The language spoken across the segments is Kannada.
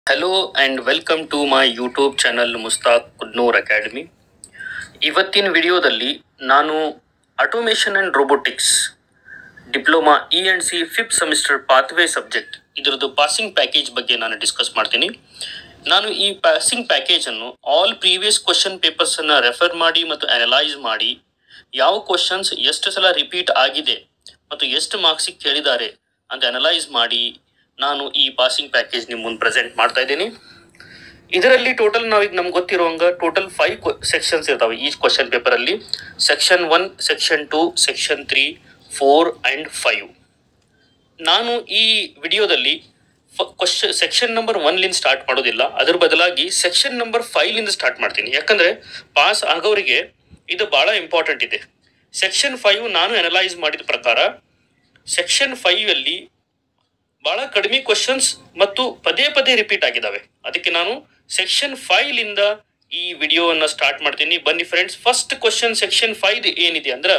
hello and welcome to my YouTube channel Mustaq Kudnur academy ಇವತ್ತಿನ ವಿಡಿಯೋದಲ್ಲಿ ನಾನು automation and robotics diploma E and C fifth semester pathway subject ಇದರದ್ದು ಪಾಸಿಂಗ್ ಪ್ಯಾಕೇಜ್ ಬಗ್ಗೆ ನಾನು ಡಿಸ್ಕಸ್ ಮಾಡ್ತೀನಿ ನಾನು ಈ ಪಾಸಿಂಗ್ ಪ್ಯಾಕೇಜನ್ನು ಆಲ್ ಪ್ರೀವಿಯಸ್ ಕ್ವಶನ್ ಪೇಪರ್ಸನ್ನು ರೆಫರ್ ಮಾಡಿ ಮತ್ತು ಅನಲೈಸ್ ಮಾಡಿ ಯಾವ ಕ್ವಶನ್ಸ್ ಎಷ್ಟು ಸಲ ರಿಪೀಟ್ ಆಗಿದೆ ಮತ್ತು ಎಷ್ಟು ಮಾರ್ಕ್ಸಿಗೆ ಕೇಳಿದ್ದಾರೆ ಅಂತ ಅನಲೈಸ್ ಮಾಡಿ ನಾನು ಈ ಪಾಸಿಂಗ್ ಪ್ಯಾಕೇಜ್ ನಿಮ್ಮ ಮುಂದೆ ಪ್ರೆಸೆಂಟ್ ಮಾಡ್ತಾ ಇದ್ದೀನಿ ಇದರಲ್ಲಿ ಟೋಟಲ್ ನಾವೀಗ ನಮ್ಗೆ ಗೊತ್ತಿರುವಂಗ ಟೋಟಲ್ ಫೈವ್ ಸೆಕ್ಷನ್ಸ್ ಇರ್ತಾವೆ ಈ ಕ್ವಶನ್ ಪೇಪರಲ್ಲಿ section one section two section three four and five ನಾನು ಈ ವಿಡಿಯೋದಲ್ಲಿ ಕ್ವಶನ್ ಸೆಕ್ಷನ್ ನಂಬರ್ ಒನ್ಲಿಂದ ಸ್ಟಾರ್ಟ್ ಮಾಡೋದಿಲ್ಲ ಅದ್ರ ಬದಲಾಗಿ ಸೆಕ್ಷನ್ ನಂಬರ್ ಫೈವ್ಲಿಂದ ಸ್ಟಾರ್ಟ್ ಮಾಡ್ತೀನಿ ಯಾಕಂದ್ರೆ ಪಾಸ್ ಆಗೋರಿಗೆ ಇದು ಬಹಳ ಇಂಪಾರ್ಟೆಂಟ್ ಇದೆ ಸೆಕ್ಷನ್ ಫೈವ್ ನಾನು ಅನಲೈಸ್ ಮಾಡಿದ ಪ್ರಕಾರ ಸೆಕ್ಷನ್ ಫೈವ್ ಅಲ್ಲಿ ಬಹಳ ಕಡಿಮೆ ಕ್ವಶನ್ಸ್ ಮತ್ತು ಪದೇ ಪದೇ ರಿಪೀಟ್ ಆಗಿದ್ದಾವೆ ಅದಕ್ಕೆ ನಾನು ಸೆಕ್ಷನ್ ಫೈವ್ಲಿಂದ ಈ ವಿಡಿಯೋವನ್ನು ಸ್ಟಾರ್ಟ್ ಮಾಡ್ತೀನಿ ಬನ್ನಿ friends first question section five ಏನಿದೆ ಅಂದ್ರೆ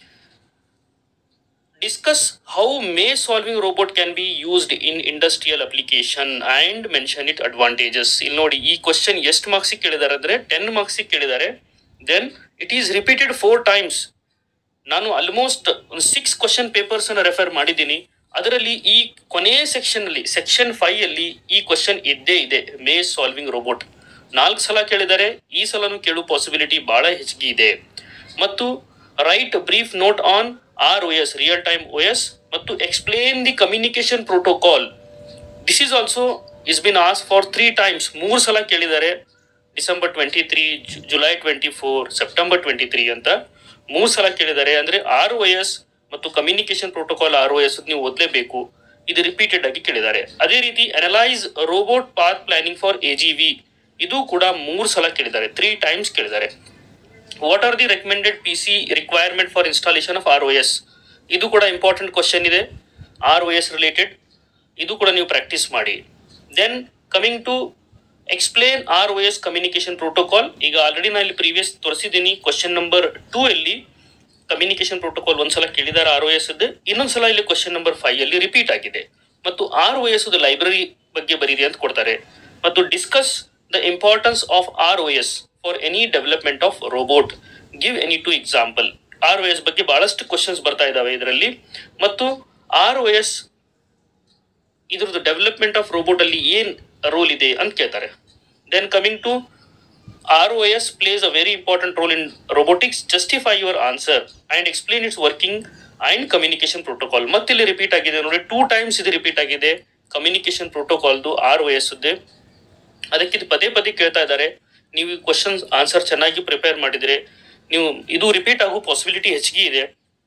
discuss how may solving robot can be used in industrial application and mention it advantages ಇಲ್ಲಿ ನೋಡಿ ಈ ಕ್ವಶನ್ ಎಷ್ಟು ಮಾರ್ಕ್ಸಿಗೆ ಕೇಳಿದ್ದಾರೆ ಅಂದರೆ ಟೆನ್ ಮಾರ್ಕ್ಸಿಗೆ ಕೇಳಿದ್ದಾರೆ then it is repeated four times ನಾನು ಆಲ್ಮೋಸ್ಟ್ ಒಂದು ಸಿಕ್ಸ್ ಕ್ವಶನ್ ಪೇಪರ್ಸ್ ಅನ್ನು ರೆಫರ್ ಮಾಡಿದ್ದೀನಿ ಅದರಲ್ಲಿ ಈ ಕೊನೆಯ ಸೆಕ್ಷನ್ ಅಲ್ಲಿ ಸೆಕ್ಷನ್ ಫೈವ್ ಅಲ್ಲಿ ಈ ಕ್ವಶನ್ ಇದ್ದೇ ಇದೆ ಮೇ ಸಾಲ್ವಿಂಗ್ ರೋಬೋಟ್ ನಾಲ್ಕು ಸಲ ಕೇಳಿದ್ದಾರೆ ಈ ಸಲನೂ ಕೇಳುವ ಪಾಸಿಬಿಲಿಟಿ ಬಹಳ ಹೆಚ್ಚಿಗೆ ಇದೆ ಮತ್ತು write brief note on R O S real time O S ಮತ್ತು explain the communication protocol this is also is been ಆಸ್ ಫಾರ್ ತ್ರೀ ಟೈಮ್ಸ್ ಮೂರು ಸಲ ಕೇಳಿದ್ದಾರೆ December twenty three July twenty four September twenty three ಅಂತ ಮೂರು ಸಲ ಕೇಳಿದ್ದಾರೆ ಅಂದ್ರೆ ಆರ್ ಒ ಎಸ್ ಮತ್ತು communication protocol R O S ನೀವು ಓದಲೇಬೇಕು ಇದು ರಿಪೀಟೆಡ್ ಆಗಿ ಕೇಳಿದ್ದಾರೆ ಅದೇ ರೀತಿ analyse robot path planning for A G V ಇದು ಕೂಡ ಮೂರು ಸಲ ಕೇಳಿದ್ದಾರೆ ತ್ರೀ ಟೈಮ್ಸ್ ಕೇಳಿದ್ದಾರೆ what are the recommended P C requirement for installation of R O S ಇದು ಕೂಡ ಇಂಪಾರ್ಟೆಂಟ್ ಕ್ವಶನ್ ಇದೆ ಆರ್ ಒ ಎಸ್ ರಿಲೇಟೆಡ್ ಇದು ಕೂಡ ನೀವು ಪ್ರಾಕ್ಟೀಸ್ ಮಾಡಿ then coming to explain R O S communication protocol ಈಗ ಆಲ್ರೆಡಿ ನಾನು ಇಲ್ಲಿ ಪ್ರೀವಿಯಸ್ ತೋರಿಸಿದ್ದೀನಿ ಕ್ವಶನ್ ನಂಬರ್ ಟೂ ಅಲ್ಲಿ ಕಮ್ಯುನಿಕೇಶನ್ ಪ್ರೋಟೋಕಾಲ್ ಒಂದ್ಸಲ ಕೇಳಿದ್ದಾರೆ ಆರ್ ಒ ಎಸ್ ಇನ್ನೊಂದ್ಸಲ ಇಲ್ಲಿ ಕ್ವಶನ್ ನಂಬರ್ ಫೈವ್ ಅಲ್ಲಿ ರಿಪೀಟ್ ಆಗಿದೆ ಮತ್ತು ಆರ್ ಒ ಎಸ್ ಲೈಬ್ರರಿ ಬಗ್ಗೆ ಬರೀರಿ ಅಂತ ಕೊಡ್ತಾರೆ ಮತ್ತು discuss the importance of R O S for any development of robot give any two example R O S ಬಗ್ಗೆ ಬಹಳಷ್ಟು ಕ್ವಶನ್ಸ್ ಬರ್ತಾ ಇದಾವೆ ಇದರಲ್ಲಿ ಮತ್ತು ಆರ್ ಒ ಎಸ್ ಇದ್ರದ್ದು ಡೆವಲಪ್ಮೆಂಟ್ ಆಫ್ ರೋಬೋಟ್ ಅಲ್ಲಿ ಏನ್ ರೋಲ್ ಇದೆ ಅಂತ ಕೇಳ್ತಾರೆ then coming to R O S plays a very important role in robotics justify your answer and explain its working and communication protocol ಮತ್ತಿಲ್ಲಿ ರಿಪೀಟ್ ಆಗಿದೆ ನೋಡಿ ಟೂ ಟೈಮ್ಸ್ ಇದು ರಿಪೀಟ್ ಆಗಿದೆ ಕಮ್ಯುನಿಕೇಶನ್ ಪ್ರೋಟೋಕಾಲ್ದು ಆರ್ ಒ ಎಸ್ ಅದಕ್ಕೆ ಇದು ಪದೇ ಪದೇ ಕೇಳ್ತಾ ಇದ್ದಾರೆ ನೀವು ಈ ಕ್ವಶನ್ ಆನ್ಸರ್ ಚೆನ್ನಾಗಿ ಪ್ರಿಪೇರ್ ಮಾಡಿದ್ರೆ ನೀವು ಇದು ರಿಪೀಟ್ ಆಗೋ ಪಾಸಿಬಿಲಿಟಿ ಹೆಚ್ಚಿಗೆ ಇದೆ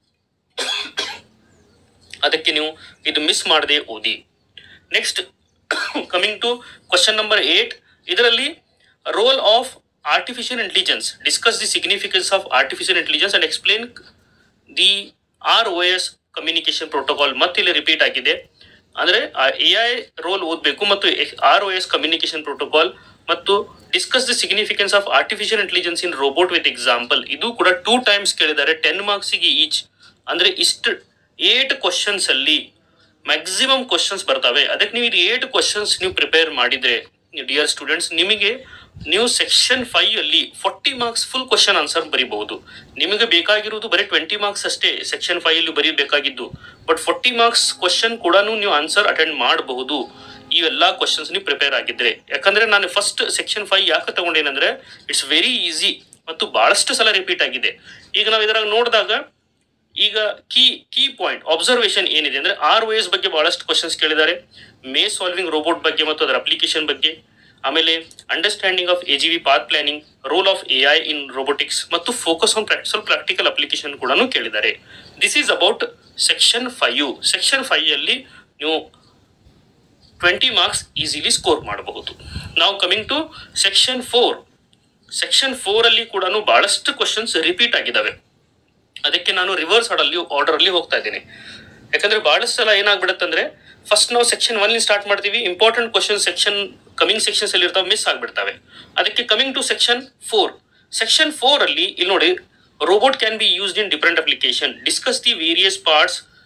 ಅದಕ್ಕೆ ನೀವು ಇದು ಮಿಸ್ ಮಾಡದೆ ಓದಿ next coming to question number eight ಇದರಲ್ಲಿ role of artificial intelligence discuss the significance of artificial intelligence and explain the R O S communication protocol ಮತ್ತಿಲ್ಲಿ ರಿಪೀಟ್ ಆಗಿದೆ ಅಂದ್ರೆ ಎ ಐ ರೋಲ್ ಓದಬೇಕು ಮತ್ತು R O S communication protocol ಮತ್ತು discuss the significance of artificial intelligence in robot with example ಇದು ಕೂಡ ಟೂ ಟೈಮ್ಸ್ ಕೇಳಿದ್ದಾರೆ ಟೆನ್ ಮಾರ್ಕ್ಸಿಗೆ ಈಚ್ ಅಂದ್ರೆ ಇಷ್ಟು ಏಟ್ ಕ್ವಶನ್ಸ್ ಅಲ್ಲಿ ಮ್ಯಾಕ್ಸಿಮಮ್ ಕ್ವಶನ್ಸ್ ಬರ್ತವೆ ಅದಕ್ಕೆ ನೀವು ಇದು ಏಟ್ ಕ್ವಶನ್ಸ್ ನೀವು ಪ್ರಿಪೇರ್ ಮಾಡಿದ್ರೆ ಡಿಯರ್ ಸ್ಟೂಡೆಂಟ್ಸ್ ನಿಮಗೆ ನೀವು ಸೆಕ್ಷನ್ ಫೈವ್ ಅಲ್ಲಿ forty marks full question answer ಬರೀಬಹುದು ನಿಮಗೆ ಬೇಕಾಗಿರುವುದು ಬರೀ ಟ್ವೆಂಟಿ ಮಾರ್ಕ್ಸ್ ಅಷ್ಟೇ ಸೆಕ್ಷನ್ ಫೈವ್ ಅಲ್ಲಿ ಬರೀಬೇಕಾಗಿದ್ದು ಬಟ್ ಫಾರ್ಟಿ ಮಾರ್ಕ್ಸ್ ಕ್ವಶನ್ ಕೂಡ ನೀವು ಆನ್ಸರ್ ಅಟೆಂಡ್ ಮಾಡಬಹುದು ಇವೆಲ್ಲ ಕ್ವಶನ್ಸ್ ನೀವು ಪ್ರಿಪೇರ್ ಆಗಿದ್ರೆ ಯಾಕಂದ್ರೆ ನಾನು ಫಸ್ಟ್ ಸೆಕ್ಷನ್ ಫೈವ್ ಯಾಕೆ ತಗೊಂಡೇನಂದ್ರೆ ಇಟ್ಸ್ ವೆರಿ ಈಸಿ ಮತ್ತು ಬಹಳಷ್ಟು ಸಲ ರಿಪೀಟ್ ಆಗಿದೆ ಈಗ ನಾವು ಇದರಾಗ ನೋಡಿದಾಗ ಈಗ ಕೀ ಕೀ ಪಾಯಿಂಟ್ ಅಬ್ಸರ್ವೇಷನ್ ಏನಿದೆ ಅಂದ್ರೆ ಆರ್ ಒ ಎಸ್ ಬಗ್ಗೆ ಬಹಳಷ್ಟು ಕ್ವಶನ್ಸ್ ಕೇಳಿದ್ದಾರೆ ಮೇ ಸಾಲ್ವಿಂಗ್ ರೋಬೋಟ್ ಬಗ್ಗೆ ಮತ್ತು ಅದರ ಅಪ್ಲಿಕೇಶನ್ ಬಗ್ಗೆ ಆಮೇಲೆ understanding of A G V path planning role of A I in robotics ಮತ್ತು focus on practical practical application ಕೂಡ ಕೇಳಿದ್ದಾರೆ this is about section five section five ಅಲ್ಲಿ ನೀವು ಟ್ವೆಂಟಿ ಮಾರ್ಕ್ಸ್ ಈಸಿಲಿ ಸ್ಕೋರ್ ಮಾಡಬಹುದು ನಾವು coming to section four section four ಅಲ್ಲಿ ಕೂಡ ಬಹಳಷ್ಟು ಕ್ವಶನ್ಸ್ ರಿಪೀಟ್ ಆಗಿದ್ದಾವೆ ಅದಕ್ಕೆ ನಾನು ರಿವರ್ಸ್ ಆರ್ಡರ್ಲಿ ಆರ್ಡರ್ ಅಲ್ಲಿ ಹೋಗ್ತಾ ಇದ್ದೀನಿ ಯಾಕಂದ್ರೆ ಬಹಳಷ್ಟು ಸಲ ಏನಾಗ್ಬಿಡುತ್ತೆ ಅಂದ್ರೆ ಫಸ್ಟ್ ನಾವು ಸೆಕ್ಷನ್ ಒನ್ ಸ್ಟಾರ್ಟ್ ಮಾಡ್ತೀವಿ important question section coming sections ಅಲ್ಲಿ ಇರ್ತಾವೆ ಮಿಸ್ ಆಗ್ಬಿಡ್ತವೆ ಅದಕ್ಕೆ coming to section four section four ಅಲ್ಲಿ ಇಲ್ಲಿ ನೋಡಿ robot can be used in different application discuss the various parts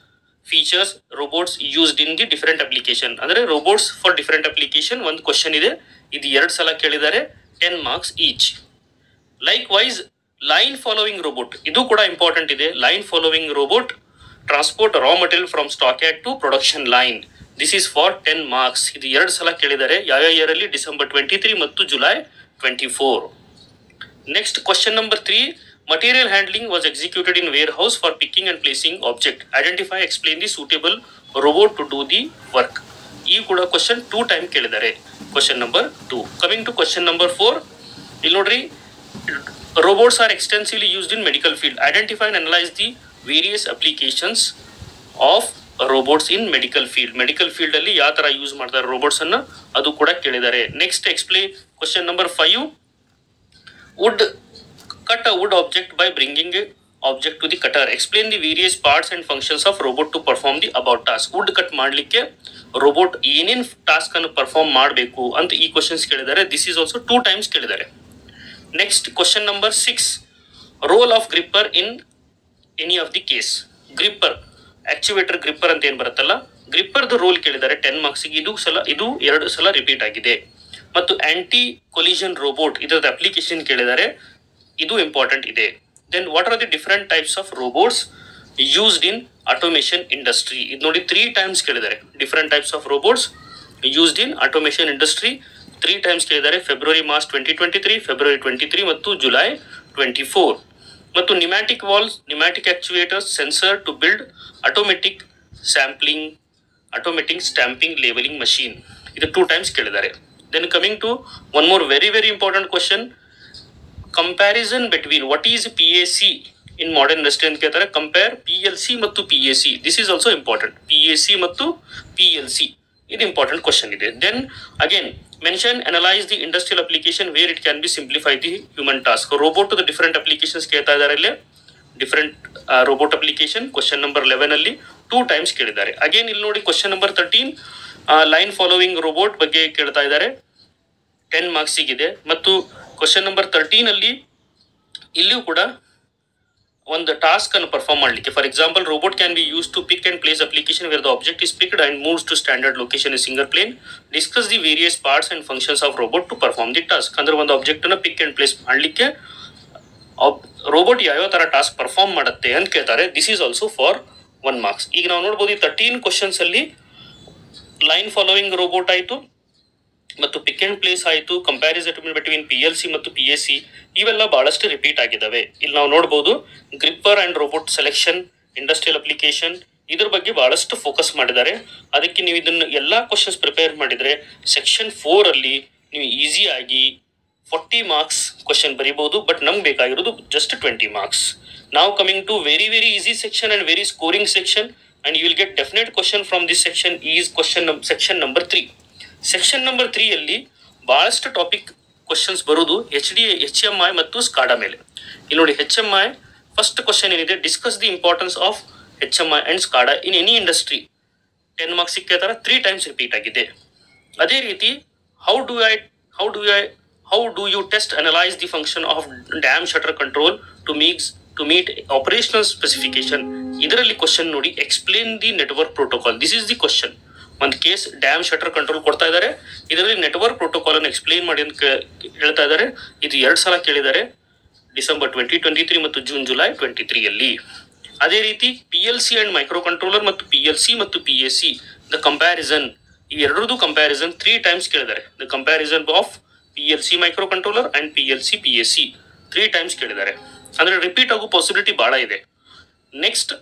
features robots used in the different application ಅಂದ್ರೆ ರೋಬೋಟ್ಸ್ ಫಾರ್ ಡಿಫರೆಂಟ್ ಅಪ್ಲಿಕೇಶನ್ ಒಂದು ಕ್ವಶನ್ ಇದೆ ಇದು ಎರಡು ಸಲ ಕೇಳಿದ್ದಾರೆ ten marks each likewise line following robot ಇದು ಕೂಡ ಇಂಪಾರ್ಟೆಂಟ್ ಇದೆ line following robot transport raw material from stock yard to production line this is for ten marks ಇದು ಎರಡು ಸಲ ಕೇಳಿದ್ದಾರೆ ಯಾವ ಇಯರ್ ಅಲ್ಲಿ ಡಿಸೆಂಬರ್ ಟ್ವೆಂಟಿ ತ್ರೀ ಮತ್ತು July twenty four next question number three material handling was executed in warehouse for picking and placing object identify explain the suitable robot to do the work ಈ ಕೂಡ ಕ್ವಶನ್ ಟೂ ಟೈಮ್ ಕೇಳಿದ್ದಾರೆ question number two coming to question number four ಇಲ್ಲಿ ನೋಡ್ರಿ robots are extensively used in medical field identify and analyze the various applications of robots in medical field medical field ಅಲ್ಲಿ ಯಾವ ತರ ಯೂಸ್ ಮಾಡ್ತಾರೆ robots ಅನ್ನ ಅದು ಕೂಡ ಕೇಳಿದ್ದಾರೆ next explain question number five wood cut a wood object by bringing object to the cutter explain the various parts and functions of robot to perform the about task wood cut ಮಾಡಲಿಕ್ಕೆ ರೋಬೋಟ್ ಏನೇನ್ ಟಾಸ್ಕ್ ಅನ್ನು ಪರ್ಫಾರ್ಮ್ ಮಾಡಬೇಕು ಅಂತ ಈ ಕ್ವಶನ್ಸ್ ಕೇಳಿದ್ದಾರೆ this is also two times ಕೇಳಿದ್ದಾರೆ next question number six role of gripper in any of the case gripper actuator gripper ಅಂತ ಏನ್ ಬರುತ್ತಲ್ಲ ಗ್ರಿಪ್ಪರ್ದು ರೋಲ್ ಕೇಳಿದ್ದಾರೆ ಟೆನ್ ಮಾರ್ಕ್ಸ್ಗೆ ಇದು ಸಲ ಇದು ಎರಡು ಸಲ ರಿಪೀಟ್ ಆಗಿದೆ ಮತ್ತು ಆಂಟಿ ಕೊಲಿಷನ್ ರೋಬೋಟ್ ಇದರದ ಅಪ್ಲಿಕೇಶನ್ ಕೇಳಿದ್ದಾರೆ ಇದು ಇಂಪಾರ್ಟೆಂಟ್ ಇದೆ then what are the different types of robots used in automation industry ಇದು ನೋಡಿ ತ್ರೀ ಟೈಮ್ಸ್ ಕೇಳಿದ್ದಾರೆ different types of robots used in automation industry three times ಕೇಳಿದ್ದಾರೆ February March twenty twenty three February twenty three ಮತ್ತು ಜುಲೈ ಟ್ವೆಂಟಿ ಫೋರ್ ಮತ್ತು pneumatic valves pneumatic actuators sensor to build automatic sampling automatic stamping labelling machine ಇದು ಟೂ ಟೈಮ್ಸ್ ಕೇಳಿದ್ದಾರೆ then coming to one more very very important question comparison between what is P A C in modern industry ಅಂತ ಕೇಳ್ತಾರೆ ಕಂಪೇರ್ ಪಿ ಎಲ್ ಸಿ ಮತ್ತು P A C this is also important P A C ಮತ್ತು ಪಿ ಎಲ್ ಸಿ ಇದು ಇಂಪಾರ್ಟೆಂಟ್ ಕ್ವಶನ್ ಇದೆ then again mention analyse the industrial application where it can be simplify the human task robot the different applications ಕೇಳ್ತಾ ಇದ್ದಾರೆ ಇಲ್ಲಿ different robot application question number eleven ಅಲ್ಲಿ ಟೂ ಟೈಮ್ಸ್ ಕೇಳಿದ್ದಾರೆ ಅಗೇನ್ ಇಲ್ಲಿ ನೋಡಿ question number thirteen line following robot ಬಗ್ಗೆ ಕೇಳ್ತಾ ಇದ್ದಾರೆ ಟೆನ್ ಮಾರ್ಕ್ಸಿಗಿದೆ ಮತ್ತು ಕ್ವಶನ್ ನಂಬರ್ ತರ್ಟೀನ್ ಅಲ್ಲಿ ಇಲ್ಲಿಯೂ ಕೂಡ ಒಂದು ಟಾಸ್ಕ್ ಅನ್ನು ಪರ್ಫಾರ್ಮ್ ಮಾಡಲಿಕ್ಕೆ for example robot can be use to pick and place application where the object is picked and moves to standard location in single plane discuss the various parts and functions of robot to perform the task ಅಂದ್ರೆ ಒಂದು ಆಬ್ಜೆಕ್ಟ್ ಅನ್ನ ಪಿಕ್ ಅಂಡ್ ಪ್ಲೇಸ್ ಮಾಡಲಿಕ್ಕೆ ರೋಬೋಟ್ ಯಾವ್ಯಾವ ತರ ಟಾಸ್ಕ್ ಪರ್ಫಾರ್ಮ್ ಮಾಡುತ್ತೆ ಅಂತ ಕೇಳ್ತಾರೆ this is also for one marks ಈಗ ನಾವು ನೋಡ್ಬೋದು ಈ ತರ್ಟೀನ್ ಕ್ವಶನ್ಸ್ ಅಲ್ಲಿ ಲೈನ್ ಫಾಲೋವಿಂಗ್ ರೋಬೋಟ್ ಆಯಿತು ಮತ್ತು ಪಿಕ್ ಅಂಡ್ ಪ್ಲೇಸ್ ಆಯಿತು comparison between P L C ಮತ್ತು ಪಿ ಎಸ್ ಸಿ ಇವೆಲ್ಲ ಬಹಳಷ್ಟು ರಿಪೀಟ್ ಆಗಿದ್ದಾವೆ ಇಲ್ಲಿ ನಾವು ನೋಡ್ಬೋದು gripper and robot selection industrial application ಇದ್ರ ಬಗ್ಗೆ ಬಹಳಷ್ಟು ಫೋಕಸ್ ಮಾಡಿದ್ದಾರೆ ಅದಕ್ಕೆ ನೀವು ಇದನ್ನು ಎಲ್ಲಾ ಕ್ವಶನ್ಸ್ ಪ್ರಿಪೇರ್ ಮಾಡಿದ್ರೆ ಸೆಕ್ಷನ್ ಫೋರ್ ಅಲ್ಲಿ ನೀವು ಈಸಿ ಆಗಿ ಫಾರ್ಟಿ ಮಾರ್ಕ್ಸ್ ಕ್ವಶನ್ ಬರೀಬಹುದು ಬಟ್ ನಮ್ಗೆ ಬೇಕಾಗಿರೋದು ಜಸ್ಟ್ ಟ್ವೆಂಟಿ ಮಾರ್ಕ್ಸ್ ನಾವು coming to very very easy section and very scoring section and you will get definite question from this section is question section number three section number three ಅಲ್ಲಿ ಬಹಳಷ್ಟು ಟಾಪಿಕ್ ಕ್ವಶನ್ಸ್ ಬರೋದು H D H M I ಮತ್ತು ಸ್ಕಾಡಾ ಮೇಲೆ ಇಲ್ಲಿ ನೋಡಿ H M I first question ಏನಿದೆ discuss the importance of H M I and SCADA in any industry ten marks ಸಿಕ್ಕೇತರ ತ್ರೀ ಟೈಮ್ಸ್ ರಿಪೀಟ್ ಆಗಿದೆ ಅದೇ ರೀತಿ how do I how do I how do you test analyse the function of dam shutter control to meets to meet operational specification ಇದರಲ್ಲಿ ಕ್ವಶನ್ ನೋಡಿ explain the network protocol this is the question ಒಂದು ಕೇಸ್ ಡ್ಯಾಮ್ ಶಟರ್ ಕಂಟ್ರೋಲ್ ಕೊಡ್ತಾ ಇದ್ದಾರೆ ಇದರಲ್ಲಿ ನೆಟ್ವರ್ಕ್ ಪ್ರೋಟೋಕಾಲ್ ಅನ್ನು ಎಕ್ಸ್ಪ್ಲೇನ್ ಮಾಡಿ ಅಂತ ಕೇ- ಹೇಳ್ತಾ ಇದ್ದಾರೆ ಇದು ಎರಡು ಸಲ ಕೇಳಿದ್ದಾರೆ ಡಿಸೆಂಬರ್ ಟ್ವೆಂಟಿ ಟ್ವೆಂಟಿ ತ್ರೀ ಮತ್ತು ಜೂನ್ ಜುಲೈ ಟ್ವೆಂಟಿ ತ್ರೀಯಲ್ಲಿ ಅದೇ ರೀತಿ P L C and microcontroller ಮತ್ತು ಪಿ ಎಲ್ ಸಿ ಮತ್ತು P S C the comparison ಇವೆರಡರದು ಕಂಪ್ಯಾರಿಸನ್ ತ್ರೀ ಟೈಮ್ಸ್ ಕೇಳಿದ್ದಾರೆ the comparison of P L C microcontroller and P L C P S C three times ಕೇಳಿದ್ದಾರೆ ಅಂದ್ರೆ ರಿಪೀಟ್ ಆಗೋ ಪಾಸಿಬಿಲಿಟಿ ಬಹಳ ಇದೆ next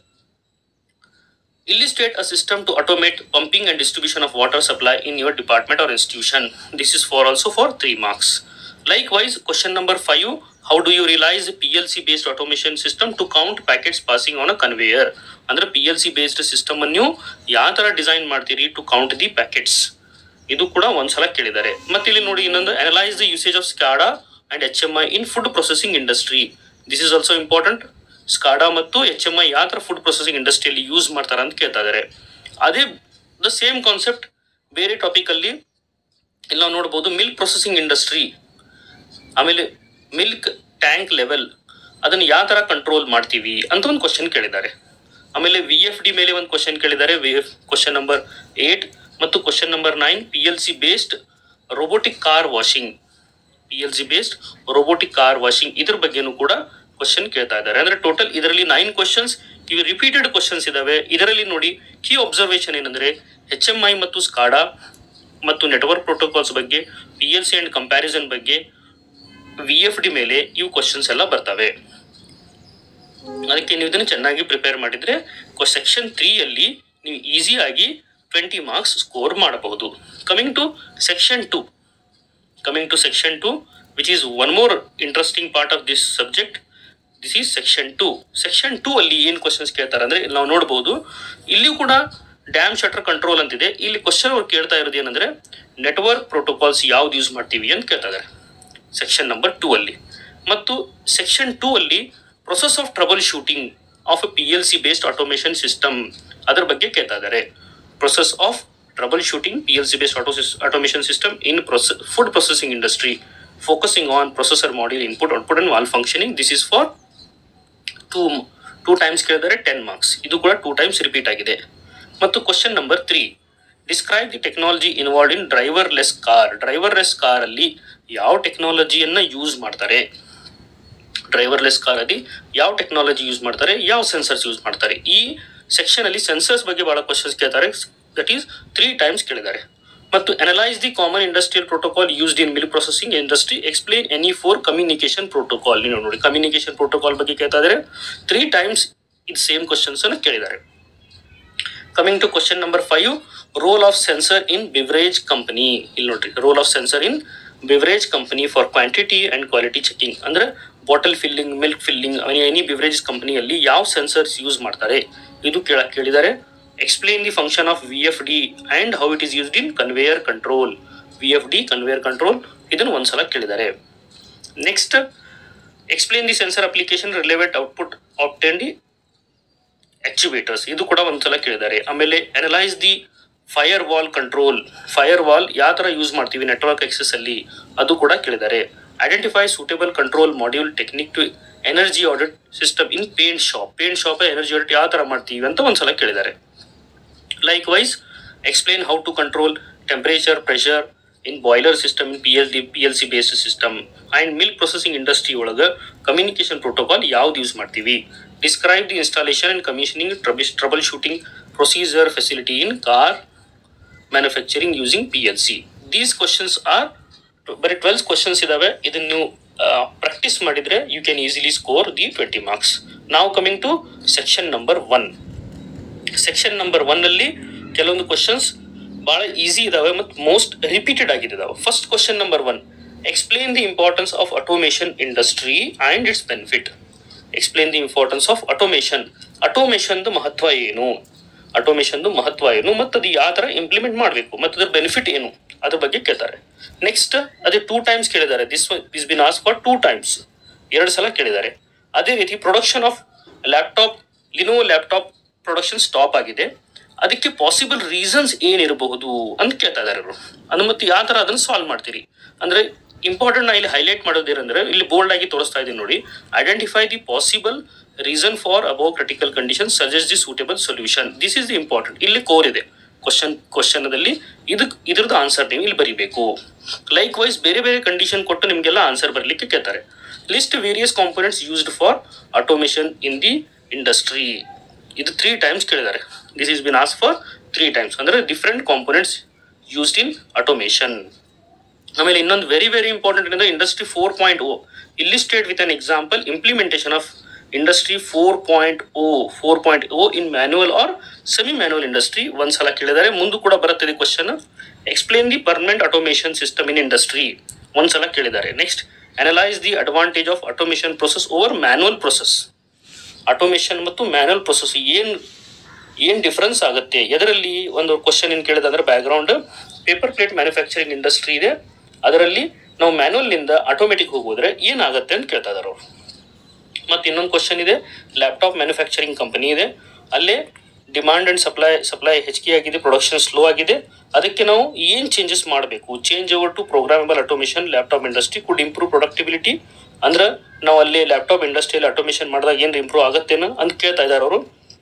illustrate a system to automate pumping and distribution of water supply in your department or institution this is for also for 3 marks likewise question number 5 how do you realize a plc based automation system to count packets passing on a conveyor ಅಂದ್ರೆ P L C based system ಅನ್ನು ಯಾವ ತರ ಡಿಸೈನ್ ಮಾಡ್ತೀರಿ ಟು ಕೌಂಟ್ ದಿ ಪ್ಯಾಕೆಟ್ಸ್ ಇದು ಕೂಡ ಒಂದ್ಸಲ ಕೇಳಿದ್ದಾರೆ ಮತ್ತೆ ಇಲ್ಲಿ ನೋಡಿ ಇನ್ನೊಂದು analyse the usage of SCADA and H M I in food processing industry this is also important SCADA ಮತ್ತು ಎಚ್ ಎಂ ಐ ಯಾವ ಥರ ಫುಡ್ ಪ್ರೊಸೆಸಿಂಗ್ ಇಂಡಸ್ಟ್ರಿಯಲ್ಲಿ ಯೂಸ್ ಮಾಡ್ತಾರೆ ಅಂತ ಕೇಳ್ತಾ ಇದ್ದಾರೆ ಅದೇ ದ ಸೇಮ್ ಕಾನ್ಸೆಪ್ಟ್ ಬೇರೆ ಟಾಪಿಕ್ ಅಲ್ಲಿ ಇಲ್ಲಿ ನಾವು ನೋಡ್ಬೋದು ಮಿಲ್ಕ್ ಪ್ರೊಸೆಸಿಂಗ್ ಇಂಡಸ್ಟ್ರಿ ಆಮೇಲೆ ಮಿಲ್ಕ್ ಟ್ಯಾಂಕ್ ಲೆವೆಲ್ ಅದನ್ನು ಯಾವ ಥರ ಕಂಟ್ರೋಲ್ ಮಾಡ್ತೀವಿ ಅಂತ ಒಂದು ಕ್ವಶನ್ ಕೇಳಿದ್ದಾರೆ ಆಮೇಲೆ ವಿ ಎಫ್ ಡಿ ಮೇಲೆ ಒಂದು ಕ್ವಶನ್ ಕೇಳಿದ್ದಾರೆ V F question number eight ಮತ್ತು question number nine P L C based robotic car washing P L C based robotic car washing ಇದ್ರ ಬಗ್ಗೆನೂ ಕೂಡ ಕ್ವಶನ್ ಕೇಳ್ತಾ ಇದ್ದಾರೆ ಅಂದ್ರೆ ಟೋಟಲ್ ಇದರಲ್ಲಿ ನೈನ್ ಕ್ವಶನ್ಸ್ ಇವು ರಿಪೀಟೆಡ್ ಕ್ವಶನ್ಸ್ ಇದಾವೆ ಇದರಲ್ಲಿ ನೋಡಿ ಕೀ ಅಬ್ಸರ್ವೇಷನ್ ಏನಂದ್ರೆ ಎಚ್ ಎಂ ಐ ಮತ್ತು ಸ್ಕಾಡಾ ಮತ್ತು ನೆಟ್ವರ್ಕ್ ಪ್ರೋಟೋಕಾಲ್ಸ್ ಬಗ್ಗೆ P L C and comparison ಬಗ್ಗೆ ವಿ ಎಫ್ ಡಿ ಮೇಲೆ ಇವು ಕ್ವಶನ್ಸ್ ಎಲ್ಲ ಬರ್ತವೆ ಅದಕ್ಕೆ ನೀವು ಇದನ್ನು ಚೆನ್ನಾಗಿ ಪ್ರಿಪೇರ್ ಮಾಡಿದ್ರೆ ಸೆಕ್ಷನ್ ತ್ರೀಯಲ್ಲಿ ನೀವು ಈಸಿಯಾಗಿ ಟ್ವೆಂಟಿ ಮಾರ್ಕ್ಸ್ ಸ್ಕೋರ್ ಮಾಡಬಹುದು coming to section two coming to section two which is one more interesting part of this subject this is section two section two ಅಲ್ಲಿ ಏನು ಕ್ವಶನ್ಸ್ ಕೇಳ್ತಾರೆ ಅಂದ್ರೆ ಇಲ್ಲಿ ನಾವು ನೋಡ್ಬೋದು ಇಲ್ಲಿಯೂ ಕೂಡ ಡ್ಯಾಮ್ ಶಟರ್ ಕಂಟ್ರೋಲ್ ಅಂತಿದೆ ಇಲ್ಲಿ ಕ್ವಶನ್ ಅವ್ರು ಕೇಳ್ತಾ ಇರೋದು ಏನಂದ್ರೆ ನೆಟ್ವರ್ಕ್ ಪ್ರೋಟೋಕಾಲ್ಸ್ ಯಾವ್ದು ಯೂಸ್ ಮಾಡ್ತೀವಿ ಅಂತ ಕೇಳ್ತಾ ಇದ್ದಾರೆ ಸೆಕ್ಷನ್ ನಂಬರ್ ಟೂ ಅಲ್ಲಿ ಮತ್ತು ಸೆಕ್ಷನ್ ಟೂ ಅಲ್ಲಿ process of troubleshooting of a P L C based automation system ಅದ್ರ ಬಗ್ಗೆ ಕೇಳ್ತಾ ಇದ್ದಾರೆ process of troubleshooting P L C based auto automation system in process food processing industry focusing on processor module input output and wall functioning this is for two two times ಕೇಳಿದರೆ ಟೆನ್ ಮಾರ್ಕ್ಸ್ ಇದು ಕೂಡ ಟೂ ಟೈಮ್ಸ್ ರಿಪೀಟ್ ಆಗಿದೆ ಮತ್ತು question number three describe the technology involved in driverless car driverless car ಅಲ್ಲಿ ಯಾವ ಟೆಕ್ನಾಲಜಿಯನ್ನ ಯೂಸ್ ಮಾಡ್ತಾರೆ ಡ್ರೈವರ್ ಲೆಸ್ ಕಾರ್ ಅಲ್ಲಿ ಯಾವ ಟೆಕ್ನಾಲಜಿ ಯೂಸ್ ಮಾಡ್ತಾರೆ ಯಾವ ಸೆನ್ಸರ್ಸ್ ಯೂಸ್ ಮಾಡ್ತಾರೆ ಈ ಸೆಕ್ಷನ್ ಅಲ್ಲಿ ಸೆನ್ಸರ್ಸ್ ಬಗ್ಗೆ ಬಹಳ ಕ್ವಶನ್ಸ್ ಕೇಳ್ತಾರೆ ದಟ್ ಈಸ್ ತ್ರೀ ಟೈಮ್ಸ್ ಕೇಳಿದ್ದಾರೆ ಮತ್ತು analyse the common industrial protocol used in mill processing industry explain any four communication protocol ನೀವು ನೋಡಿ ಕಮ್ಯುನಿಕೇಶನ್ ಪ್ರೋಟೋಕಾಲ್ ಬಗ್ಗೆ ಕೇಳ್ತಾ ಇದ್ದಾರೆ ತ್ರೀ ಟೈಮ್ಸ್ ಇದು ಸೇಮ್ ಕ್ವಶನ್ಸ್ ಅನ್ನು ಕೇಳಿದ್ದಾರೆ coming to question number five role of sensor in beverage company ಇಲ್ಲಿ ನೋಡ್ರಿ role of sensor in beverage company for quantity and quality checking ಅಂದ್ರೆ bottle filling milk filling any beverage ಕಂಪನಿಯಲ್ಲಿ ಯಾವ ಸೆನ್ಸರ್ಸ್ ಯೂಸ್ ಮಾಡ್ತಾರೆ ಇದು ಕೇಳ ಕೇಳಿದ್ದಾರೆ explain the function of V F D and how it is used in conveyor control V F D conveyor control ಇದನ್ನು ಒಂದ್ಸಲ ಕೇಳಿದ್ದಾರೆ next explain the sensor application relevant output often the actuators ಇದು ಕೂಡ ಒಂದ್ಸಲ ಕೇಳಿದ್ದಾರೆ ಆಮೇಲೆ analyse the firewall control firewall ಯಾವ ತರ ಯೂಸ್ ಮಾಡ್ತೀವಿ ನೆಟ್ವರ್ಕ್ ಎಕ್ಸೆಸ್ ಅಲ್ಲಿ ಅದು ಕೂಡ ಕೇಳಿದ್ದಾರೆ identify suitable control module technique to energy audit system in paint shop paint shop energy audit ಯಾವ ತರ ಮಾಡ್ತೀವಿ ಅಂತ ಒಂದ್ಸಲ ಕೇಳಿದ್ದಾರೆ likewise explain how to control temperature pressure in boiler system in P L D P L C based system and milk processing industry ಒಳಗೆ ಕಮ್ಯುನಿಕೇಶನ್ ಪ್ರೋಟೋಕಾಲ್ ಯಾವ್ದು ಯೂಸ್ ಮಾಡ್ತೀವಿ describe the installation and commissioning troubles troubleshooting procedure facility in car manufacturing using P L C these questions are ಬರೀ ಟ್ವೆಲ್ಸ್ ಕ್ವಶನ್ಸ್ ಇದಾವೆ ಇದನ್ನು ನೀವು ಪ್ರಾಕ್ಟೀಸ್ ಮಾಡಿದ್ರೆ you can easily score the twenty marks ನಾವು coming to section number one section number one ಅಲ್ಲಿ ಕೆಲವೊಂದು ಕ್ವಶನ್ಸ್ ಬಹಳ ಈಸಿ ಇದಾವೆ ಮತ್ತು ಮೋಸ್ಟ್ ರಿಪೀಟೆಡ್ ಆಗಿದ್ದಾವೆ first question number one explain the importance of automation industry and its benefit explain the importance of automation ಆಟೋಮೇಷನ್ದು ಮಹತ್ವ ಏನು ಆಟೋಮೇಷನ್ದು ಮಹತ್ವ ಏನು ಮತ್ತು ಅದು ಯಾವ ಥರ ಇಂಪ್ಲಿಮೆಂಟ್ ಮಾಡಬೇಕು ಮತ್ತು ಅದ್ರ ಬೆನಿಫಿಟ್ ಏನು ಅದ್ರ ಬಗ್ಗೆ ಕೇಳ್ತಾರೆ ನೆಕ್ಸ್ಟ್ ಅದೇ ಟೂ ಟೈಮ್ಸ್ ಕೇಳಿದ್ದಾರೆ ದಿಸ್ ದಿಸ್ ಬಿನ್ ಆಸ್ ಫಾರ್ ಟೂ ಟೈಮ್ಸ್ ಎರಡು ಸಲ ಕೇಳಿದ್ದಾರೆ ಅದೇ ರೀತಿ ಪ್ರೊಡಕ್ಷನ್ ಆಫ್ ಲ್ಯಾಪ್ಟಾಪ್ ಲಿನೋ ಲ್ಯಾಪ್ಟಾಪ್ ಪ್ರೊಡಕ್ಷನ್ ಸ್ಟಾಪ್ ಆಗಿದೆ ಅದಕ್ಕೆ ಪಾಸಿಬಲ್ ರೀಸನ್ಸ್ ಏನಿರಬಹುದು ಅಂತ ಕೇಳ್ತಾ ಇದ್ದಾರೆ ಅವರು ಅದು ಮತ್ತೆ ಯಾವ ಥರ ಅದನ್ನು ಸಾಲ್ವ್ ಮಾಡ್ತೀರಿ ಅಂದ್ರೆ ಇಂಪಾರ್ಟೆಂಟ್ ನಾ ಇಲ್ಲಿ ಹೈಲೈಟ್ ಮಾಡೋದೇನಂದ್ರೆ ಇಲ್ಲಿ ಬೋಲ್ಡ್ ಆಗಿ ತೋರಿಸ್ತಾ ಇದ್ದೀನಿ ನೋಡಿ identify the possible reason for above critical condition suggest the suitable solution this is the important ಇಲ್ಲಿ ಕೋರ್ ಇದೆ ಕ್ವಶನ್ ಕ್ವಶನ್ದಲ್ಲಿ ಇದಕ್ಕೆ ಇದ್ರದ್ದು ಆನ್ಸರ್ ನೀವು ಇಲ್ಲಿ ಬರೀಬೇಕು ಲೈಕ್ ವೈಸ್ ಬೇರೆ ಬೇರೆ ಕಂಡೀಷನ್ ಕೊಟ್ಟು ನಿಮಗೆಲ್ಲ ಆನ್ಸರ್ ಬರಲಿಕ್ಕೆ ಕೇಳ್ತಾರೆ list various components used for automation in the industry ಇದು ತ್ರೀ ಟೈಮ್ಸ್ ಕೇಳಿದ್ದಾರೆ ದಿಸ್ ಇಸ್ ಬಿನ್ ಆಸ್ ಫಾರ್ ತ್ರೀ ಟೈಮ್ಸ್ ಅಂದ್ರೆ different components used in automation ಆಮೇಲೆ ಇನ್ನೊಂದು ವೆರಿ ವೆರಿ ಇಂಪಾರ್ಟೆಂಟ್ ಏನಂದ್ರೆ industry four point O illustrate with an example implementation of industry four point O four point O in manual or semi manual industry ಒಂದ್ಸಲ ಕೇಳಿದ್ದಾರೆ ಮುಂದೆ ಕೂಡ ಬರುತ್ತದೆ question explain the permanent automation system in industry ಒಂದ್ಸಲ ಕೇಳಿದ್ದಾರೆ next analyse the advantage of automation process over manual process automation ಮತ್ತು ಮ್ಯಾನ್ಯುವಲ್ ಪ್ರೊಸೆಸ್ ಏನು ಏನು ಡಿಫ್ರೆನ್ಸ್ ಆಗುತ್ತೆ ಎದರಲ್ಲಿ ಒಂದು ಕ್ವಶನ್ ಏನು ಕೇಳಿದ್ರೆ background paper plate manufacturing industry ಇದೆ ಅದರಲ್ಲಿ ನಾವು ಮ್ಯಾನ್ಯುವಲ್ನಿಂದ ಆಟೋಮೆಟಿಕ್ ಹೋಗೋದ್ರೆ ಏನಾಗುತ್ತೆ ಅಂತ ಕೇಳ್ತಾ ಇದಾರೆ ಅವರು ಮತ್ತು ಇನ್ನೊಂದು ಕ್ವಶನ್ ಇದೆ ಲ್ಯಾಪ್ಟಾಪ್ ಮ್ಯಾನುಫ್ಯಾಕ್ಚರಿಂಗ್ ಕಂಪನಿ ಇದೆ ಅಲ್ಲೇ ಡಿಮಾಂಡ್ ಅಂಡ್ ಸಪ್ಲೈ ಸಪ್ಲೈ ಹೆಚ್ಚಿಗೆ ಆಗಿದೆ ಪ್ರೊಡಕ್ಷನ್ ಸ್ಲೋ ಆಗಿದೆ ಅದಕ್ಕೆ ನಾವು ಏನು ಚೇಂಜಸ್ ಮಾಡಬೇಕು change over to programmable automation laptop industry could improve productivity ಅಂದ್ರೆ ನಾವು ಅಲ್ಲಿ ಲ್ಯಾಪ್ಟಾಪ್ ಇಂಡಸ್ಟ್ರಿಯಲ್ಲಿ ಆಟೋಮೇಷನ್ ಮಾಡಿದಾಗ ಏನು ಇಂಪ್ರೂವ್ ಆಗುತ್ತೇನೋ ಅಂತ ಕೇಳ್ತಾ ಇದ್ದಾರೆ ಅವರು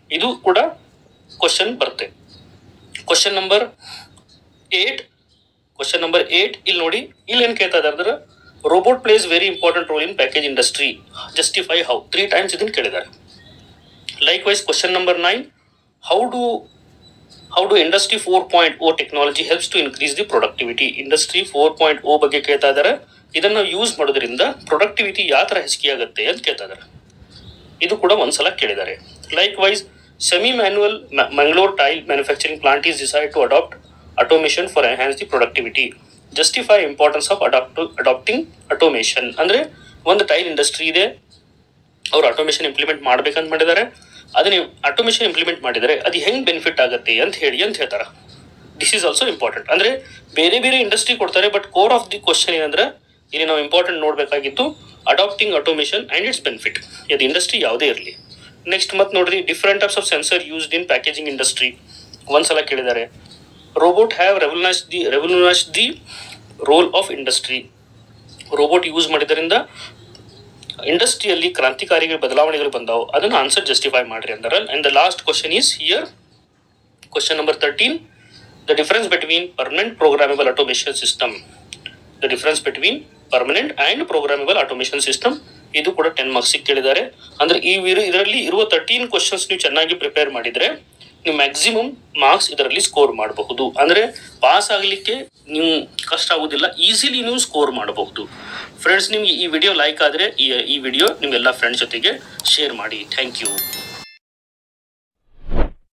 ಇದು ಕೂಡ ಕ್ವಶನ್ ಬರುತ್ತೆ question number eight question number eight ಇಲ್ಲಿ ನೋಡಿ ಇಲ್ಲಿ ಏನು ಕೇಳ್ತಾ ಇದ್ದಾರೆ ಅಂದ್ರೆ robot plays very important role in package industry justify how three times ಇದನ್ನು ಕೇಳಿದ್ದಾರೆ likewise question number nine how do how do industry four point O technology helps to increase the productivity industry four point O ಬಗ್ಗೆ ಕೇಳ್ತಾ ಇದ್ದಾರೆ ಇದನ್ನು ಯೂಸ್ ಮಾಡೋದ್ರಿಂದ ಪ್ರೊಡಕ್ಟಿವಿಟಿ ಯಾವ ಥರ ಹೆಚ್ಚಿಗೆ ಆಗುತ್ತೆ ಅಂತ ಕೇಳ್ತಾ ಇದ್ದಾರೆ ಇದು ಕೂಡ ಒಂದ್ಸಲ ಕೇಳಿದ್ದಾರೆ likewise semi manual Mangaluru tile manufacturing plant is decide to adapt automation for enhance the productivity justify importance of adapt adapting automation ಅಂದರೆ ಒಂದು ಟೈಲ್ ಇಂಡಸ್ಟ್ರಿ ಇದೆ ಅವ್ರು ಆಟೋಮೇಷನ್ ಇಂಪ್ಲಿಮೆಂಟ್ ಮಾಡ್ಬೇಕಂತ ಮಾಡಿದ್ದಾರೆ ಅದನ್ನ ಆಟೋಮೇಷನ್ ಇಂಪ್ಲಿಮೆಂಟ್ ಮಾಡಿದರೆ ಅದು ಹೆಂಗ್ ಬೆನಿಫಿಟ್ ಆಗುತ್ತೆ ಅಂತ ಹೇಳಿ ಅಂತ ಹೇಳ್ತಾರೆ ದಿಸ್ ಈಸ್ ಆಲ್ಸೋ ಇಂಪಾರ್ಟೆಂಟ್ ಅಂದ್ರೆ ಬೇರೆ ಬೇರೆ ಇಂಡಸ್ಟ್ರಿ ಕೊಡ್ತಾರೆ but core of the question ಏನಂದ್ರೆ ಇಲ್ಲಿ ನಾವು ಇಂಪಾರ್ಟೆಂಟ್ ನೋಡಬೇಕಾಗಿತ್ತು adapting automation and its benefit ಇದು ಇಂಡಸ್ಟ್ರಿ ಯಾವುದೇ ಇರಲಿ ನೆಕ್ಸ್ಟ್ ಮತ್ತೆ ನೋಡ್ರಿ different types of sensor used in packaging industry ಒಂದ್ಸಲ ಕೇಳಿದ್ದಾರೆ robot have revolutionise the revolutionise the role of industry robot use ಮಾಡಿದ್ರಿಂದ ಇಂಡಸ್ಟ್ರಿಯಲ್ಲಿ ಕ್ರಾಂತಿಕಾರಿ ಬದಲಾವಣೆಗಳು ಬಂದಾವು ಅದನ್ನು ಆನ್ಸರ್ ಜಸ್ಟಿಫೈ ಮಾಡ್ರಿ ಅಂದಾರ and the last question is here question number thirteen the difference between permanent programmable automation system the difference between permanent and programmable automation system ಇದು ಕೂಡ ಟೆನ್ ಮಾರ್ಕ್ಸಿಗೆ ಕೇಳಿದ್ದಾರೆ ಅಂದ್ರೆ ಈ ಇದರಲ್ಲಿ ಇರುವ ತರ್ಟೀನ್ ಕ್ವಶನ್ಸ್ ನೀವು ಚೆನ್ನಾಗಿ ಪ್ರಿಪೇರ್ ಮಾಡಿದ್ರೆ ನೀವು ಮ್ಯಾಕ್ಸಿಮಮ್ ಮಾರ್ಕ್ಸ್ ಇದರಲ್ಲಿ ಸ್ಕೋರ್ ಮಾಡಬಹುದು ಅಂದ್ರೆ ಪಾಸ್ ಆಗಲಿಕ್ಕೆ ನೀವು ಕಷ್ಟ ಆಗೋದಿಲ್ಲ ಈಸಿಲಿ ನೀವು ಸ್ಕೋರ್ ಮಾಡಬಹುದು ಫ್ರೆಂಡ್ಸ್ ನಿಮ್ಗೆ ಈ ವಿಡಿಯೋ ಲೈಕ್ ಆದರೆ ಈ ಈ ವಿಡಿಯೋ ನಿಮ್ಮೆಲ್ಲ ಫ್ರೆಂಡ್ಸ್ ಜೊತೆಗೆ ಶೇರ್ ಮಾಡಿ ಥ್ಯಾಂಕ್ ಯು